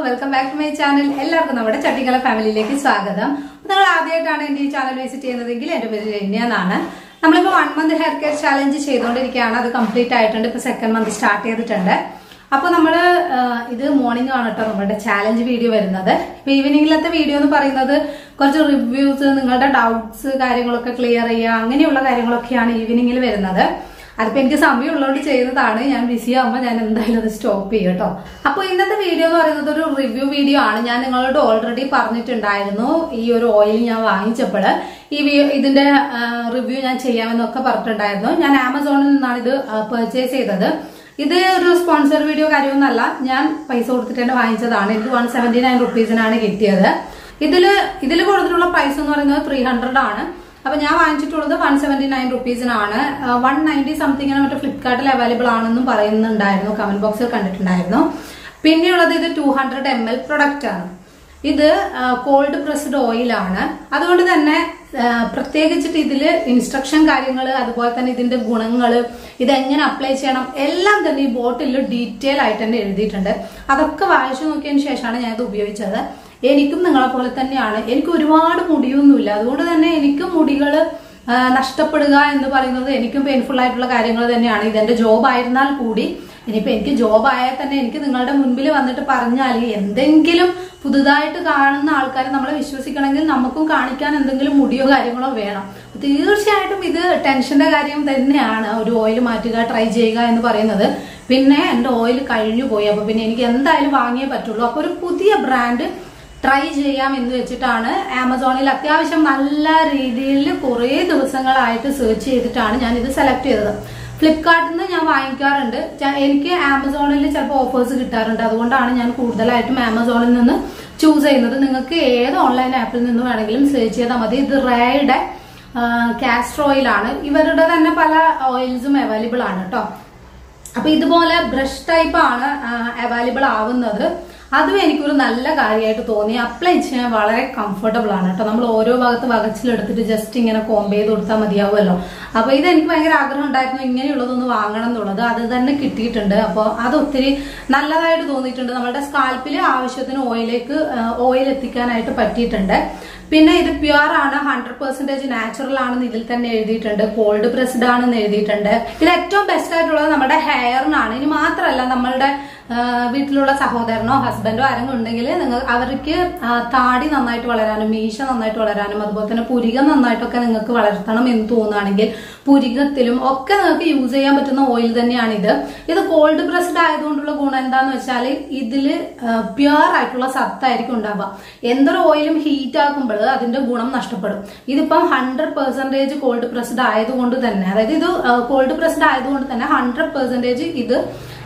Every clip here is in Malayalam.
welcome back to my channel എല്ലാവർക്കും നമ്മുടെ ചട്ടിക്കല ഫാമിലിയിലേക്ക് സ്വാഗതം നിങ്ങൾ ആദ്യമായിട്ടാണ് എന്റെ ഈ ചാനൽ വിസിറ്റ് ചെയ്യുന്നതെങ്കിൽ എന്റെ പേര് രമ്യ എന്നാണ് നമ്മളിപ്പോൾ one month hair care challenge ചെയ്തുകൊണ്ടിരിക്കുകയാണ് അത് കംപ്ലീറ്റ് ആയിട്ടുണ്ട് ഇപ്പൊ സെക്കൻഡ് മന്ത് സ്റ്റാർട്ട് ചെയ്തിട്ടുണ്ട് അപ്പോൾ നമ്മൾ ഇത് മോർണിംഗ് ആണ് കേട്ടോ നമ്മുടെ ചാലഞ്ച് വീഡിയോ വരുന്നത് ഇപ്പൊ ഈവനിങ്ങിലത്തെ വീഡിയോ എന്ന് പറയുന്നത് കുറച്ച് റിവ്യൂസ് നിങ്ങളുടെ ഡൗട്ട്സ് കാര്യങ്ങളൊക്കെ ക്ലിയർ ചെയ്യുക അങ്ങനെയുള്ള കാര്യങ്ങളൊക്കെയാണ് ഈവനിങ്ങിൽ വരുന്നത് അതിപ്പോ എനിക്ക് സമയമുള്ളതുകൊണ്ട് ചെയ്യുന്നതാണ് ഞാൻ ബിസി ആകുമ്പോൾ ഞാൻ എന്തായാലും അത് സ്റ്റോപ്പ് ചെയ്യും കേട്ടോ അപ്പൊ ഇന്നത്തെ വീഡിയോ എന്ന് പറയുന്നത് ഒരു റിവ്യൂ വീഡിയോ ആണ് ഞാൻ നിങ്ങളോട് ഓൾറെഡി പറഞ്ഞിട്ടുണ്ടായിരുന്നു ഈ ഒരു ഓയിൽ ഞാൻ വാങ്ങിച്ചപ്പോൾ ഈ വി- ഇതിന്റെ റിവ്യൂ ഞാൻ ചെയ്യാമെന്നൊക്കെ പറഞ്ഞിട്ടുണ്ടായിരുന്നു ഞാൻ ആമസോണിൽ നിന്നാണ് ഇത് പർച്ചേസ് ചെയ്തത് ഇത് ഒരു സ്പോൺസർ വീഡിയോ കാര്യമൊന്നുമല്ല ഞാൻ പൈസ കൊടുത്തിട്ട് തന്നെ വാങ്ങിച്ചതാണ് എനിക്ക് വൺ സെവന്റി നയൻ റുപ്പീസിനാണ് കിട്ടിയത് ഇതില് ഇതിൽ കൊടുത്തിട്ടുള്ള പ്രൈസ് എന്ന് പറയുന്നത് ത്രീ ഹൺഡ്രഡ് ആണ് അപ്പൊ ഞാൻ വാങ്ങിച്ചിട്ടുള്ളത് വൺ സെവന്റി നയൻ റുപ്പീസിനാണ് വൺ നയൻറ്റി സംതിങ്ങിന് മറ്റേ ഫ്ലിപ്കാർട്ടിൽ അവൈലബിൾ ആണെന്നും പറയുന്നുണ്ടായിരുന്നു കമന്റ് ബോക്സിൽ കണ്ടിട്ടുണ്ടായിരുന്നു പിന്നെയുള്ളത് ഇത് two hundred M L product ആണ് ഇത് കോൾഡ് പ്രസ്ഡ് ഓയിലാണ് അതുകൊണ്ട് തന്നെ ആ, പ്രത്യേകിച്ചിട്ട് ഇതില് ഇൻസ്ട്രക്ഷൻ കാര്യങ്ങൾ അതുപോലെ തന്നെ ഇതിന്റെ ഗുണങ്ങൾ ഇതെങ്ങനെ അപ്ലൈ ചെയ്യണം എല്ലാം തന്നെ ഈ ബോട്ടിൽ ഡീറ്റെയിൽ ആയിട്ട് തന്നെ എഴുതിയിട്ടുണ്ട് അതൊക്കെ വായിച്ചു നോക്കിയതിന് ശേഷമാണ് ഞാൻ ഇത് ഉപയോഗിച്ചത് എനിക്കും നിങ്ങളെ പോലെ തന്നെയാണ് എനിക്ക് ഒരുപാട് മുടിയൊന്നുമില്ല അതുകൊണ്ട് തന്നെ എനിക്ക് മുടികൾ നഷ്ടപ്പെടുക എന്ന് പറയുന്നത് എനിക്കും പെയിൻഫുൾ ആയിട്ടുള്ള കാര്യങ്ങൾ തന്നെയാണ് ഇതെന്റെ ജോബ് ആയിരുന്നാൽ കൂടി ഇനിയിപ്പോ എനിക്ക് ജോബ് ആയാൽ തന്നെ എനിക്ക് നിങ്ങളുടെ മുൻപിൽ വന്നിട്ട് പറഞ്ഞാൽ എന്തെങ്കിലും പുതുതായിട്ട് കാണുന്ന ആൾക്കാരെ നമ്മളെ വിശ്വസിക്കണമെങ്കിൽ നമുക്കും കാണിക്കാൻ എന്തെങ്കിലും മുടിയോ കാര്യങ്ങളോ വേണം തീർച്ചയായിട്ടും ഇത് ടെൻഷന്റെ കാര്യം തന്നെയാണ് ഒരു ഓയിൽ മാറ്റുക ട്രൈ ചെയ്യുക എന്ന് പറയുന്നത് പിന്നെ എന്റെ ഓയിൽ കഴിഞ്ഞു പോയി അപ്പൊ പിന്നെ എനിക്ക് എന്തായാലും വാങ്ങിയേ പറ്റുള്ളൂ അപ്പൊ ഒരു പുതിയ ബ്രാൻഡ് ട്രൈ ചെയ്യാം എന്ന് വെച്ചിട്ടാണ് ആമസോണിൽ അത്യാവശ്യം നല്ല രീതിയിൽ കുറേ ദിവസങ്ങളായിട്ട് സെർച്ച് ചെയ്തിട്ടാണ് ഞാൻ ഇത് സെലക്ട് ചെയ്തത് ഫ്ലിപ്കാർട്ടിൽ നിന്ന് ഞാൻ വാങ്ങിക്കാറുണ്ട് ച- എനിക്ക് ആമസോണിൽ ചിലപ്പോൾ ഓഫേഴ്സ് കിട്ടാറുണ്ട് അതുകൊണ്ടാണ് ഞാൻ കൂടുതലായിട്ടും ആമസോണിൽ നിന്ന് ചൂസ് ചെയ്യുന്നത് നിങ്ങൾക്ക് ഏത് ഓൺലൈൻ ആപ്പിൽ നിന്ന് വേണമെങ്കിലും സെർച്ച് ചെയ്താൽ മതി ഇത് റേയുടെ കാസ്റ്റർ ഓയിലാണ് ഇവരുടെ തന്നെ പല ഓയിൽസും അവൈലബിൾ ആണ് കേട്ടോ അപ്പൊ ഇതുപോലെ ബ്രഷ് ടൈപ്പ് ആണ് അവൈലബിൾ ആവുന്നത് അതും എനിക്കൊരു നല്ല കാര്യമായിട്ട് തോന്നി അപ്ലൈ ചെയ്യാൻ വളരെ കംഫർട്ടബിൾ ആണ് കേട്ടോ നമ്മൾ ഓരോ ഭാഗത്ത് വകച്ചിലെടുത്തിട്ട് ജസ്റ്റ് ഇങ്ങനെ കോമ്പ് ചെയ്ത് കൊടുത്താൽ മതിയാവുമല്ലോ അപ്പൊ ഇത് എനിക്ക് ഭയങ്കര ആഗ്രഹം ഉണ്ടായിരുന്നു ഇങ്ങനെയുള്ളതൊന്ന് വാങ്ങണം എന്നുള്ളത് അത് തന്നെ കിട്ടിയിട്ടുണ്ട് അപ്പോൾ അത് ഒത്തിരി നല്ലതായിട്ട് തോന്നിയിട്ടുണ്ട് നമ്മുടെ സ്കാൽപ്പിൽ ആവശ്യത്തിന് ഓയിലേക്ക് ഓയിൽ എത്തിക്കാനായിട്ട് പറ്റിയിട്ടുണ്ട് പിന്നെ ഇത് പ്യുവർ ആണ് ഹൺഡ്രഡ് പെർസെന്റേജ് നാച്ചുറൽ ആണെന്ന് ഇതിൽ തന്നെ എഴുതിയിട്ടുണ്ട് കോൾഡ് പ്രസ്ഡ് ആണെന്ന് എഴുതിയിട്ടുണ്ട് ഇത് ഏറ്റവും ബെസ്റ്റ് ആയിട്ടുള്ളത് നമ്മുടെ ഹെയറിനാണ് ഇനി മാത്രമല്ല നമ്മളുടെ ആ, വീട്ടിലുള്ള സഹോദരനോ ഹസ്ബൻഡോ ആരെങ്കിലും ഉണ്ടെങ്കിൽ നിങ്ങൾ അവർക്ക് ആ, താടി നന്നായിട്ട് വളരാനും മീശ നന്നായിട്ട് വളരാനും അതുപോലെ തന്നെ പുരികം നന്നായിട്ടൊക്കെ നിങ്ങൾക്ക് വളർത്തണം എന്ന് തോന്നുകയാണെങ്കിൽ പുരികത്തിലും ഒക്കെ നിങ്ങൾക്ക് യൂസ് ചെയ്യാൻ പറ്റുന്ന ഓയിൽ തന്നെയാണ് ഇത് ഇത് കോൾഡ് പ്രസ്ഡ് ആയതുകൊണ്ടുള്ള ഗുണം എന്താന്ന് വെച്ചാൽ ഇതില് പ്യുവർ ആയിട്ടുള്ള സത്തായിരിക്കും ഉണ്ടാവുക എന്തൊരു ഓയിലും ഹീറ്റ് ആക്കുമ്പോൾ അതിന്റെ ഗുണം നഷ്ടപ്പെടും ഇതിപ്പം ഹൺഡ്രഡ് പെർസെന്റേജ് കോൾഡ് പ്രസ്ഡ് ആയതുകൊണ്ട് തന്നെ അതായത് ഇത് കോൾഡ് പ്രസ്ഡ് ആയതുകൊണ്ട് തന്നെ ഹൺഡ്രഡ് പെർസെന്റേജ് ഇത്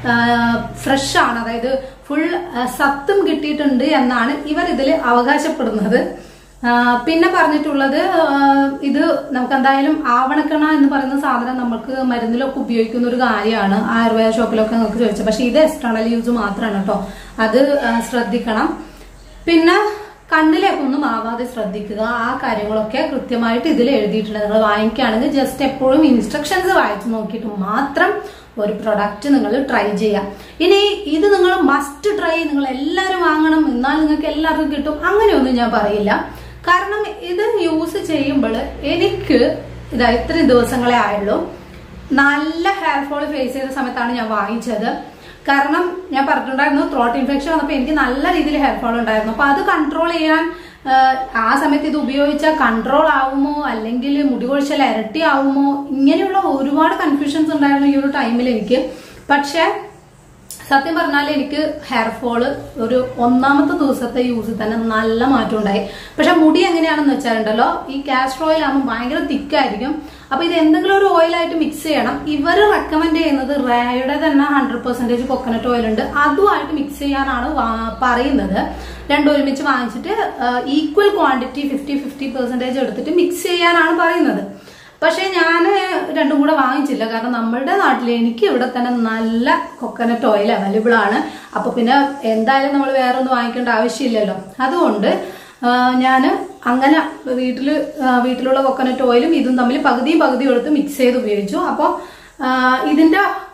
ഫ്രഷ് ആണ് അതായത് ഫുൾ സത്തും കിട്ടിയിട്ടുണ്ട് എന്നാണ് ഇവർ ഇതിൽ അവകാശപ്പെടുന്നത് ആ, പിന്നെ പറഞ്ഞിട്ടുള്ളത് ആ, ഇത് നമുക്ക് എന്തായാലും ആവണക്കണ എന്ന് പറയുന്ന സാധനം നമുക്ക് മരുന്നിലൊക്കെ ഉപയോഗിക്കുന്ന ഒരു കാര്യമാണ് ആയുർവേദ ഷോപ്പിലൊക്കെ നമുക്ക് ചോദിച്ചത് പക്ഷെ ഇത് എക്സ്റ്റേണൽ യൂസ് മാത്രമാണ് കേട്ടോ അത് ആ, ശ്രദ്ധിക്കണം പിന്നെ കണ്ണിലേക്ക് ഒന്നും ആവാതെ ശ്രദ്ധിക്കുക ആ കാര്യങ്ങളൊക്കെ കൃത്യമായിട്ട് ഇതിൽ എഴുതിയിട്ടുണ്ട് നിങ്ങൾ വാങ്ങിക്കുകയാണെങ്കിൽ ജസ്റ്റ് എപ്പോഴും ഇൻസ്ട്രക്ഷൻസ് വായിച്ചു നോക്കിയിട്ട് മാത്രം ഒരു പ്രൊഡക്റ്റ് നിങ്ങൾ ട്രൈ ചെയ്യാം ഇനി ഇത് നിങ്ങൾ മസ്റ്റ് ട്രൈ നിങ്ങൾ എല്ലാവരും വാങ്ങണം എന്നാൽ നിങ്ങൾക്ക് എല്ലാവർക്കും കിട്ടും അങ്ങനെയൊന്നും ഞാൻ പറയില്ല കാരണം ഇത് യൂസ് ചെയ്യുമ്പോൾ എനിക്ക് ഇതാ ഇത്രയും ദിവസങ്ങളെ ആയുള്ളൂ നല്ല ഹെയർ ഫോൾ ഫേസ് ചെയ്ത സമയത്താണ് ഞാൻ വാങ്ങിച്ചത് കാരണം ഞാൻ പറഞ്ഞിട്ടുണ്ടായിരുന്നു ത്രോട്ട് ഇൻഫെക്ഷൻ വന്നപ്പോൾ എനിക്ക് നല്ല രീതിയിൽ ഹെയർ ഫോൾ ഉണ്ടായിരുന്നു അപ്പൊ അത് കൺട്രോൾ ചെയ്യാൻ ആ, ആ സമയത്ത് ഇത് ഉപയോഗിച്ചാൽ കൺട്രോൾ ആവുമോ അല്ലെങ്കിൽ മുടി കൊഴിച്ചൽ ഇരട്ടി ആവുമോ ഇങ്ങനെയുള്ള ഒരുപാട് കൺഫ്യൂഷൻസ് ഉണ്ടായിരുന്നു ഈ ഒരു ടൈമിൽ എനിക്ക് പക്ഷെ സത്യം പറഞ്ഞാൽ എനിക്ക് ഹെയർ ഫോള് ഒരു ഒന്നാമത്തെ ദിവസത്തെ യൂസിൽ തന്നെ നല്ല മാറ്റം ഉണ്ടായി പക്ഷെ മുടി എങ്ങനെയാണെന്ന് വെച്ചാലുണ്ടല്ലോ ഈ കാസ്റ്റർ ഓയിൽ ആകുമ്പോൾ ഭയങ്കര തിക്കായിരിക്കും അപ്പൊ ഇത് എന്തെങ്കിലും ഒരു ഓയിലായിട്ട് മിക്സ് ചെയ്യണം ഇവർ റെക്കമെൻഡ് ചെയ്യുന്നത് റേയുടെ തന്നെ ഹൺഡ്രഡ് പെർസെന്റേജ് കൊക്കനട്ട് ഓയിൽ ഉണ്ട് അതുമായിട്ട് മിക്സ് ചെയ്യാനാണ് വാ- പറയുന്നത് രണ്ടും ഒരുമിച്ച് വാങ്ങിച്ചിട്ട് equal quantity fifty fifty percentage എടുത്തിട്ട് മിക്സ് ചെയ്യാനാണ് പറയുന്നത് പക്ഷെ ഞാൻ രണ്ടും കൂടെ വാങ്ങിച്ചില്ല കാരണം നമ്മളുടെ നാട്ടിൽ എനിക്ക് ഇവിടെ തന്നെ നല്ല കൊക്കനട്ട് ഓയിൽ അവൈലബിൾ ആണ് അപ്പൊ പിന്നെ എന്തായാലും നമ്മൾ വേറെ ഒന്നും വാങ്ങിക്കേണ്ട ആവശ്യമില്ലല്ലോ അതുകൊണ്ട് ഞാൻ അങ്ങനെ വീട്ടിൽ വീട്ടിലുള്ള കൊക്കനട്ട് ഓയിലും ഇതും തമ്മിൽ പകുതിയും പകുതിയും എടുത്ത് മിക്സ് ചെയ്ത് ഉപയോഗിച്ചു അപ്പോൾ ഇതിന്റെ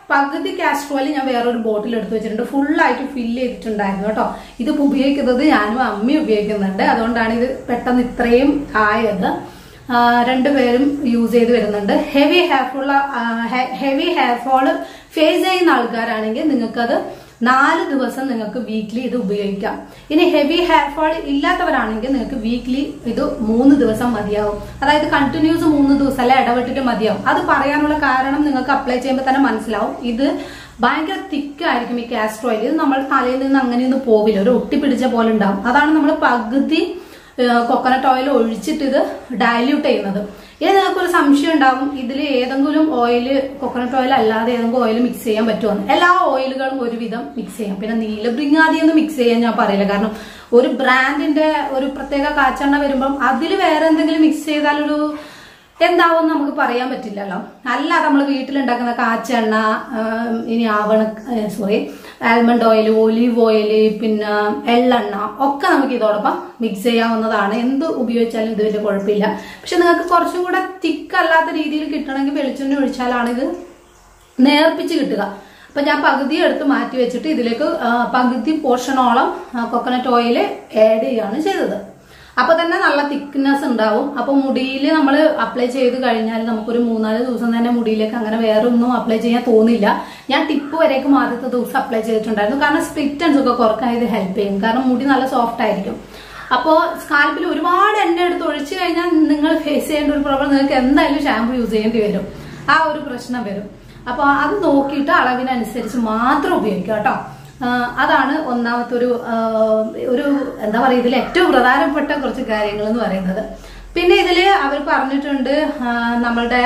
പകുതി കാസ്ട്രോൾ ഞാൻ വേറൊരു ബോട്ടിൽ എടുത്ത് വെച്ചിട്ടുണ്ട് ഫുള്ളായിട്ട് ഫില്ല് ചെയ്തിട്ടുണ്ടായിരുന്നു കേട്ടോ ഇതിപ്പോ ഉപയോഗിക്കുന്നത് ഞാനും അമ്മയും ഉപയോഗിക്കുന്നുണ്ട് അതുകൊണ്ടാണ് ഇത് പെട്ടെന്ന് ഇത്രയും ആയത് ആ, രണ്ടുപേരും യൂസ് ചെയ്ത് വരുന്നുണ്ട് heavy hair fall heavy hair fall face ചെയ്യുന്ന ആൾക്കാരാണെങ്കിൽ നിങ്ങൾക്കത് നാല് ദിവസം നിങ്ങൾക്ക് വീക്ക്ലി ഇത് ഉപയോഗിക്കാം ഇനി ഹെവി ഹെയർ ഫോൾ ഇല്ലാത്തവരാണെങ്കിൽ നിങ്ങൾക്ക് വീക്ക്ലി ഇത് മൂന്ന് ദിവസം മതിയാവും അതായത് കണ്ടിന്യൂസ് മൂന്ന് ദിവസം അല്ലെ ഇടവിട്ടിട്ട് മതിയാവും അത് പറയാനുള്ള കാരണം നിങ്ങൾക്ക് അപ്ലൈ ചെയ്യുമ്പോൾ തന്നെ മനസ്സിലാവും ഇത് ഭയങ്കര തിക്കായിരിക്കും ഈ കാസ്റ്റർ ഓയിൽ ഇത് നമ്മൾ തലയിൽ നിന്ന് അങ്ങനെയൊന്നും പോവില്ല ഒരു ഒട്ടിപ്പിടിച്ച പോലെ ഉണ്ടാവും അതാണ് നമ്മൾ പകുതി കൊക്കനട്ട് ഓയിൽ ഒഴിച്ചിട്ട് ഇത് ഡയല്യൂട്ട് ചെയ്യുന്നത് ഇനി നിങ്ങൾക്കൊരു സംശയം ഉണ്ടാവും ഇതിൽ ഏതെങ്കിലും ഓയിൽ കൊക്കനട്ട് ഓയിൽ അല്ലാതെ ഏതെങ്കിലും ഓയിൽ മിക്സ് ചെയ്യാൻ പറ്റുമെന്ന് എല്ലാ ഓയിലുകളും ഒരുവിധം മിക്സ് ചെയ്യാം പിന്നെ നീലബ്രിങ്ങാതി ഒന്നും മിക്സ് ചെയ്യാൻ ഞാൻ പറയില്ല കാരണം ഒരു ബ്രാൻഡിന്റെ ഒരു പ്രത്യേക കാച്ചെണ്ണ വരുമ്പം അതിൽ വേറെ എന്തെങ്കിലും മിക്സ് ചെയ്താലൊരു എന്താവും നമുക്ക് പറയാൻ പറ്റില്ലല്ലോ അല്ലാതെ നമ്മൾ വീട്ടിലുണ്ടാക്കുന്ന കാച്ചെണ്ണ ആം, ഇനി ആവണ sorry almond oil olive oil പിന്നെ എള്ളെണ്ണ ഒക്കെ നമുക്ക് ഇതോടൊപ്പം മിക്സ് ചെയ്യാവുന്നതാണ് എന്ത് ഉപയോഗിച്ചാലും ഇത് വലിയ കുഴപ്പമില്ല പക്ഷെ നിങ്ങൾക്ക് കുറച്ചും കൂടെ തിക്കല്ലാത്ത രീതിയിൽ കിട്ടണമെങ്കിൽ വെളിച്ചെണ്ണ ഒഴിച്ചാലാണ് ഇത് നേർപ്പിച്ച് കിട്ടുക അപ്പൊ ഞാൻ പകുതി എടുത്ത് മാറ്റി വെച്ചിട്ട് ഇതിലേക്ക് ആ, പകുതി പോർഷനോളം കൊക്കനട്ട് ഓയിൽ ആഡ് ചെയ്യുകയാണ് ചെയ്തത് അപ്പൊ തന്നെ നല്ല തിക്നെസ് ഉണ്ടാവും അപ്പൊ മുടിയിൽ നമ്മൾ അപ്ലൈ ചെയ്ത് കഴിഞ്ഞാൽ നമുക്കൊരു മൂന്നാല് ദിവസം തന്നെ മുടിയിലേക്ക് അങ്ങനെ വേറെ ഒന്നും അപ്ലൈ ചെയ്യാൻ തോന്നില്ല ഞാൻ ടിപ്പ് വരേക്കും ആദ്യത്തെ ദിവസം അപ്ലൈ ചെയ്തിട്ടുണ്ടായിരുന്നു കാരണം സ്പ്ലിറ്റൻസ് ഒക്കെ കുറക്കാൻ ഇത് ഹെൽപ്പ് ചെയ്യും കാരണം മുടി നല്ല സോഫ്റ്റ് ആയിരിക്കും അപ്പോൾ സ്കാൽപ്പിൽ ഒരുപാട് എണ്ണ എടുത്ത് ഒഴിച്ചു കഴിഞ്ഞാൽ നിങ്ങൾ ഫേസ് ചെയ്യേണ്ട ഒരു പ്രോബ്ലം നിങ്ങൾക്ക് എന്തായാലും ഷാമ്പു യൂസ് ചെയ്യേണ്ടി വരും ആ ഒരു പ്രശ്നം വരും അപ്പോൾ അത് നോക്കിയിട്ട് അളവിനനുസരിച്ച് മാത്രം ഉപയോഗിക്കുക കേട്ടോ ആ, അതാണ് ഒന്നാമത്തെ ഒരു ആ, ഒരു എന്താ പറയുക ഇതിൽ ഏറ്റവും പ്രധാനപ്പെട്ട കുറച്ച് കാര്യങ്ങൾ എന്ന് പറയുന്നത് പിന്നെ ഇതിൽ അവർ പറഞ്ഞിട്ടുണ്ട് ആ, നമ്മളുടെ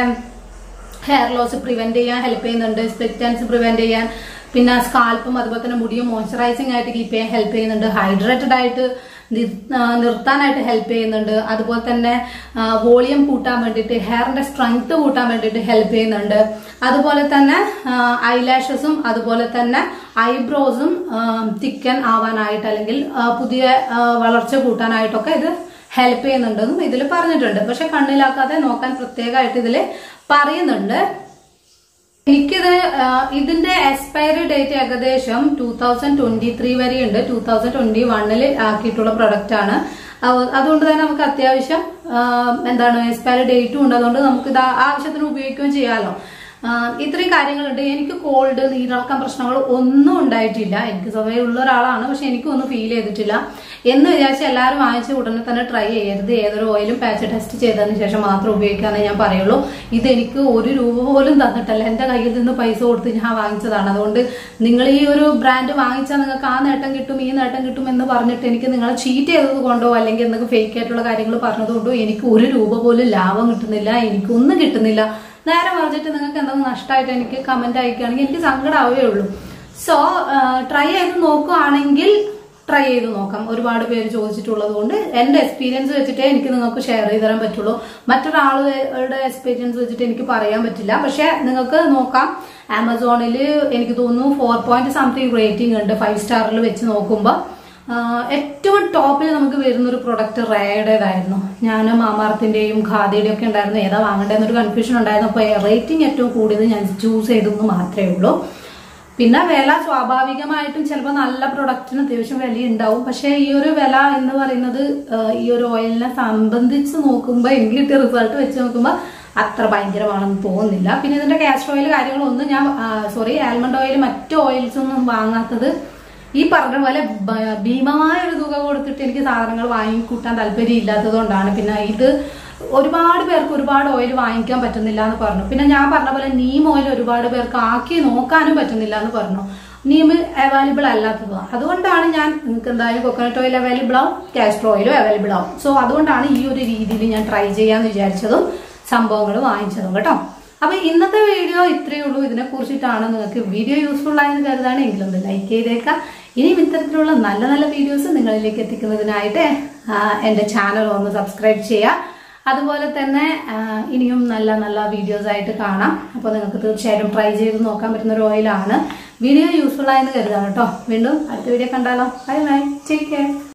ഹെയർ ലോസ് പ്രിവെന്റ് ചെയ്യാൻ ഹെൽപ്പ് ചെയ്യുന്നുണ്ട് സ്പ്ലിറ്റൻസ് പ്രിവെന്റ് ചെയ്യാൻ പിന്നെ സ്കാൽപ്പും അതുപോലെ തന്നെ മുടിയും മോയ്സ്ചറൈസിംഗ് ആയിട്ട് കീപ്പ് ചെയ്യാൻ ഹെൽപ്പ് ചെയ്യുന്നുണ്ട് ഹൈഡ്രേറ്റഡ് ആയിട്ട് നി- ആ, നിർത്താനായിട്ട് ഹെൽപ്പ് ചെയ്യുന്നുണ്ട് അതുപോലെ തന്നെ വോളിയം കൂട്ടാൻ വേണ്ടിയിട്ട് ഹെയറിന്റെ സ്ട്രെങ്ത് കൂട്ടാൻ വേണ്ടിയിട്ട് ഹെൽപ്പ് ചെയ്യുന്നുണ്ട് അതുപോലെ തന്നെ ഐലാഷസും അതുപോലെ തന്നെ ഐബ്രോസും തിക്കൻ ആവാനായിട്ട് അല്ലെങ്കിൽ ആ, പുതിയ ആ, വളർച്ച കൂട്ടാനായിട്ടൊക്കെ ഇത് ഹെൽപ്പ് ചെയ്യുന്നുണ്ടെന്നും ഇതിൽ പറഞ്ഞിട്ടുണ്ട് പക്ഷെ കണ്ണിലാക്കാതെ നോക്കാൻ പ്രത്യേകമായിട്ട് ഇതിൽ പറയുന്നുണ്ട് എനിക്കിത് ആ, ഇതിന്റെ എക്സ്പയറി ഡേറ്റ് ഏകദേശം ടൂ തൗസൻഡ് ട്വന്റി ത്രീ വരെയുണ്ട് ടൂ തൗസൻഡ് ട്വന്റി വണ്ണിൽ ആക്കിയിട്ടുള്ള പ്രൊഡക്റ്റ് ആണ് അവ- അതുകൊണ്ട് തന്നെ നമുക്ക് അത്യാവശ്യം ആ, എന്താണ് എക്സ്പയറി ഡേറ്റും ഉണ്ട് അതുകൊണ്ട് നമുക്ക് ഇത് ആവശ്യത്തിന് ഉപയോഗിക്കുകയും ചെയ്യാമല്ലോ ആ, ഇത്രയും കാര്യങ്ങളുണ്ട് എനിക്ക് കോൾഡ് നീരിളക്കം പ്രശ്നങ്ങൾ ഒന്നും ഉണ്ടായിട്ടില്ല എനിക്ക് സ്വതവേ ഉള്ള ഒരാളാണ് പക്ഷെ എനിക്കൊന്നും ഫീൽ ചെയ്തിട്ടില്ല എന്ന് വിചാരിച്ച് എല്ലാവരും വാങ്ങിച്ച ഉടനെ തന്നെ ട്രൈ ചെയ്യരുത് ഏതൊരു ഓയിലും പാച്ച് ടെസ്റ്റ് ചെയ്തതിന് ശേഷം മാത്രം ഉപയോഗിക്കാനേ ഞാൻ പറയുള്ളൂ ഇത് എനിക്ക് ഒരു രൂപ പോലും തന്നിട്ടല്ല എന്റെ കയ്യിൽ നിന്ന് പൈസ കൊടുത്ത് ഞാൻ വാങ്ങിച്ചതാണ് അതുകൊണ്ട് നിങ്ങൾ ഈ ഒരു ബ്രാൻഡ് വാങ്ങിച്ചാൽ നിങ്ങൾക്ക് ആ നേട്ടം കിട്ടും ഈ നേട്ടം കിട്ടും എന്ന് പറഞ്ഞിട്ട് എനിക്ക് നിങ്ങളെ ചീറ്റ് ചെയ്തത് കൊണ്ടോ അല്ലെങ്കിൽ എന്തെങ്കിലും ഫേക്ക് ആയിട്ടുള്ള കാര്യങ്ങൾ പറഞ്ഞതുകൊണ്ടോ എനിക്ക് ഒരു രൂപ പോലും ലാഭം കിട്ടുന്നില്ല എനിക്കൊന്നും കിട്ടുന്നില്ല നേരെ മറിച്ചിട്ട് നിങ്ങൾക്ക് എന്തെങ്കിലും നഷ്ടമായിട്ട് എനിക്ക് കമന്റ് അയക്കുകയാണെങ്കിൽ എനിക്ക് സങ്കടമാവേ ഉള്ളൂ സോ ട്രൈ ചെയ്ത് നോക്കുകയാണെങ്കിൽ ട്രൈ ചെയ്ത് നോക്കാം ഒരുപാട് പേര് ചോദിച്ചിട്ടുള്ളത് കൊണ്ട് എന്റെ എക്സ്പീരിയൻസ് വെച്ചിട്ടേ എനിക്ക് നിങ്ങൾക്ക് ഷെയർ ചെയ്ത് തരാൻ പറ്റുള്ളൂ മറ്റൊരാളുടെ എക്സ്പീരിയൻസ് വെച്ചിട്ട് എനിക്ക് പറയാൻ പറ്റില്ല പക്ഷെ നിങ്ങൾക്ക് നോക്കാം ആമസോണിൽ എനിക്ക് തോന്നുന്നു ഫോർ പോയിന്റ് സംതിങ് റേറ്റിംഗ് ഉണ്ട് ഫൈവ് സ്റ്റാറിൽ വെച്ച് നോക്കുമ്പോൾ ആഹ് ഏറ്റവും ടോപ്പിൽ നമുക്ക് വരുന്ന ഒരു പ്രൊഡക്റ്റ് റേയുടേതായിരുന്നു ഞാൻ മാമാർത്തിന്റെയും ഖാദിയുടെയും ഒക്കെ ഉണ്ടായിരുന്നു ഏതാ വാങ്ങേണ്ടതെന്നൊരു കൺഫ്യൂഷൻ ഉണ്ടായിരുന്നു അപ്പോൾ റേറ്റിംഗ് ഏറ്റവും കൂടിയത് ഞാൻ ചൂസ് ചെയ്തെന്ന് മാത്രമേ ഉള്ളൂ പിന്നെ വില സ്വാഭാവികമായിട്ടും ചിലപ്പോൾ നല്ല പ്രൊഡക്റ്റിന് അത്യാവശ്യം വില ഉണ്ടാവും പക്ഷേ ഈ ഒരു വില എന്ന് പറയുന്നത് ആഹ് ഈ ഒരു ഓയിലിനെ സംബന്ധിച്ച് നോക്കുമ്പോൾ എനിക്ക് കിട്ടിയ റിസൾട്ട് വെച്ച് നോക്കുമ്പോൾ അത്ര ഭയങ്കരമാണെന്ന് തോന്നുന്നില്ല പിന്നെ ഇതിന്റെ കാസ്റ്റർ ഓയിൽ കാര്യങ്ങളൊന്നും ഞാൻ സോറി ആൽമണ്ട് ഓയിൽ മറ്റു ഓയിൽസ് ഒന്നും വാങ്ങാത്തത് ഈ പറഞ്ഞ പോലെ ബ- ഭീമമായ ഒരു തുക കൊടുത്തിട്ട് എനിക്ക് സാധനങ്ങൾ വാങ്ങിക്കൂട്ടാൻ താല്പര്യം ഇല്ലാത്തതുകൊണ്ടാണ് പിന്നെ ഇത് ഒരുപാട് പേർക്ക് ഒരുപാട് ഓയിൽ വാങ്ങിക്കാൻ പറ്റുന്നില്ല എന്ന് പറഞ്ഞു പിന്നെ ഞാൻ പറഞ്ഞ പോലെ നീം ഓയിൽ ഒരുപാട് പേർക്ക് ആക്കി നോക്കാനും പറ്റുന്നില്ല എന്ന് പറഞ്ഞു നീം അവൈലബിൾ അല്ലാത്തത് അതുകൊണ്ടാണ് ഞാൻ നിങ്ങൾക്ക് എന്തായാലും കൊക്കനട്ട് ഓയിൽ അവൈലബിൾ ആവും കാസ്റ്റർ ഓയിലും അവൈലബിൾ ആവും സോ അതുകൊണ്ടാണ് ഈ ഒരു രീതിയിൽ ഞാൻ ട്രൈ ചെയ്യാന്ന് വിചാരിച്ചതും സംഭവങ്ങൾ വാങ്ങിച്ചതും കേട്ടോ അപ്പൊ ഇന്നത്തെ വീഡിയോ ഇത്രയേ ഉള്ളൂ ഇതിനെ കുറിച്ചിട്ടാണ് നിങ്ങൾക്ക് വീഡിയോ യൂസ്ഫുൾ ആയെന്ന് കരുതാണ് എങ്കിലൊന്ന് ലൈക്ക് ചെയ്തേക്കാം ഇനിയും ഇത്തരത്തിലുള്ള നല്ല നല്ല വീഡിയോസ് നിങ്ങളിലേക്ക് എത്തിക്കുന്നതിനായിട്ട് ആ, എന്റെ ചാനൽ ഒന്ന് സബ്സ്ക്രൈബ് ചെയ്യുക അതുപോലെ തന്നെ ആ, ഇനിയും നല്ല നല്ല വീഡിയോസ് ആയിട്ട് കാണാം അപ്പോൾ നിങ്ങൾക്ക് തീർച്ചയായിട്ടും ട്രൈ ചെയ്ത് നോക്കാൻ പറ്റുന്ന ഒരു ഓയിലാണ് വീഡിയോ യൂസ്ഫുൾ ആയെന്ന് കരുതാണ് കേട്ടോ വീണ്ടും അടുത്ത വീഡിയോ കണ്ടാലോ ബൈ ബൈ ടേക്ക് കെയർ